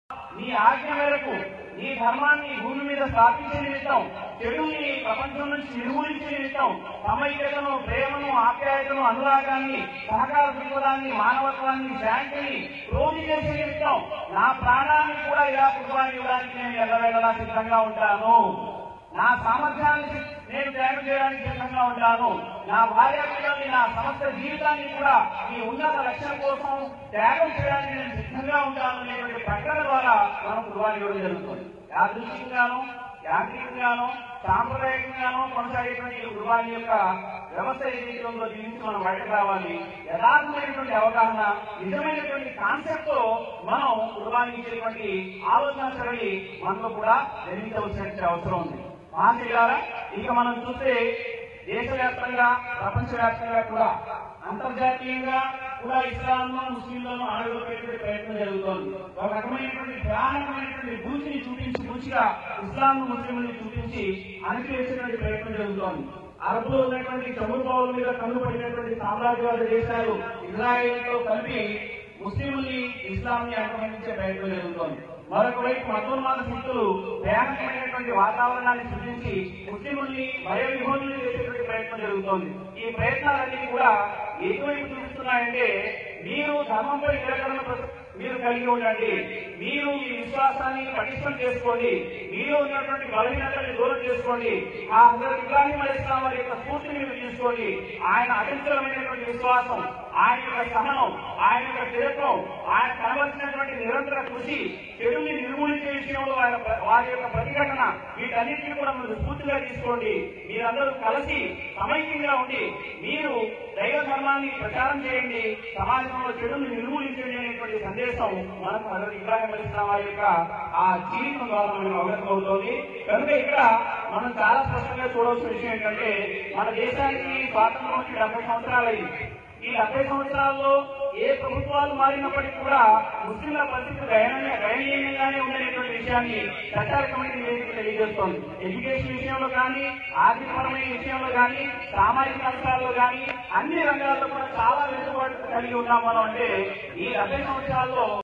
నీ ఆజ్ఞ మేరకు నీ ధర్మాన్ని భూమి మీద స్థాపించే నిమిత్తం చెడుని ప్రపంచం నుంచి నిర్మూలించే నిమిత్తం సమైక్యతను ప్రేమను ఆప్యాయతను అనురాగాన్ని సహకార దృక్పథాన్ని మానవత్వాన్ని శాంతిని రోజు చేసే నిమిత్తం నా ప్రాణాన్ని కూడా ఇలా కుటుంబాన్ని ఇవ్వడానికి నేను ఎల్లవేళలా సిద్ధంగా ఉంటాను నా సామర్థ్యాన్ని నేను త్యాగం చేయడానికి సిద్ధంగా ఉంటాను నా భార్య పిల్లల్ని నా సమస్త జీవితాన్ని కూడా ఈ ఉన్నత లక్ష్యం కోసం త్యాగం చేయడానికి నేను సిద్ధంగా ఉంటాను అనేటువంటి ప్రకటన ద్వారా మనం కుటుంబాన్ని ఇవ్వడం జరుగుతుంది యాదృష్టికంగాను యాంత్రికంగాను సాంప్రదాయకంగాను కొనసాగేటువంటి ఈ కుటుంబాన్ని యొక్క వ్యవస్థ ఏదైతే ఉందో దీని నుంచి మనం బయటకు రావాలి యథార్థమైనటువంటి అవగాహన నిజమైనటువంటి కాన్సెప్ట్ తో మనం కుటుంబానికి ఇచ్చేటువంటి ఆలోచన సరళి మనలో కూడా జన్మించవలసినటువంటి అవసరం ఉంది మహాశైలారా ఇక మనం చూస్తే దేశవ్యాప్తంగా ప్రపంచవ్యాప్తంగా కూడా అంతర్జాతీయంగా కూడా ఇస్లాంను ముస్లింలను ఆడగొట్టేటువంటి ప్రయత్నం జరుగుతోంది ఒక రకమైనటువంటి భయానకమైనటువంటి బూచిని చూపించి బూచిగా ఇస్లాంను ముస్లింలను చూపించి అణిచివేసేటువంటి ప్రయత్నం జరుగుతోంది అరబులో ఉన్నటువంటి చమురు బావుల మీద కన్ను పడినటువంటి సామ్రాజ్యవాద దేశాలు ఇజ్రాయేల్తో కలిపి ముస్లింల్ని ఇస్లాంని అంతమందించే ప్రయత్నం జరుగుతోంది మరొక వైపు మతోన్మాద శక్తులు భయానకమైనటువంటి వాతావరణాన్ని సృష్టించి ముస్లింల్ని భయ విభోజనం చేసేటువంటి ప్రయత్నం జరుగుతోంది ఈ ప్రయత్నాలన్నీ కూడా ఎటువైపు చూపిస్తున్నాయంటే మీరు ధర్మంపై నిలకడను ప్ర- మీరు కలిగి ఉండండి మీరు మీ విశ్వాసాన్ని పటిష్టం చేసుకోండి మీరు ఉన్నటువంటి బలహీనతని దూరం చేసుకోండి ఆ హజరత్ ఇబ్రాహిం అలీ ఇస్లాం వారి యొక్క స్ఫూర్తిని మీరు తీసుకోండి ఆయన అచంచలమైనటువంటి విశ్వాసం ఆయన యొక్క సహనం ఆయన యొక్క స్థిరత్వం ఆయన కనవలసినటువంటి నిరంతర కృషి చెడుని నిర్మూలించే విషయంలో ఆయన ప్ర- వారి యొక్క ప్రతిఘటన వీటన్నిటిని కూడా మీరు స్ఫూర్తిగా తీసుకోండి మీరందరూ కలిసి సమైక్యంగా ఉండి మీరు దైవ ధర్మాన్ని ప్రచారం చేయండి సమాజంలో చెడుని నిర్మూలించండి అనేటువంటి సందేశం మనకు హజరత్ ఇబ్రాహిం అలీ ఇస్లాం వారి యొక్క ఆ జీవితం ద్వారా మనకు అవగతం అవుతోంది కనుక ఇక్కడ మనం చాలా స్పష్టంగా చూడవలసిన విషయం ఏంటంటే మన దేశానికి స్వాతంత్రం వచ్చి డెబ్బై సంవత్సరాలు అయింది ఈ డెబ్బై సంవత్సరాల్లో ఏ ప్రభుత్వాలు మారినప్పటికీ కూడా ముస్లింల పరిస్థితి దయనీయ దయనీయంగానే ఉండేటువంటి విషయాన్ని చట్టాల కమిటీ నివేదిక తెలియజేస్తోంది ఎడ్యుకేషన్ విషయంలో కానీ ఆర్థికపరమైన విషయంలో కానీ సామాజిక అంశాల్లో కానీ అన్ని రంగాల్లో కూడా చాలా వెనుకబాటు కలిగి ఉన్నాం మనం అంటే ఈ డెబ్బై సంవత్సరాల్లో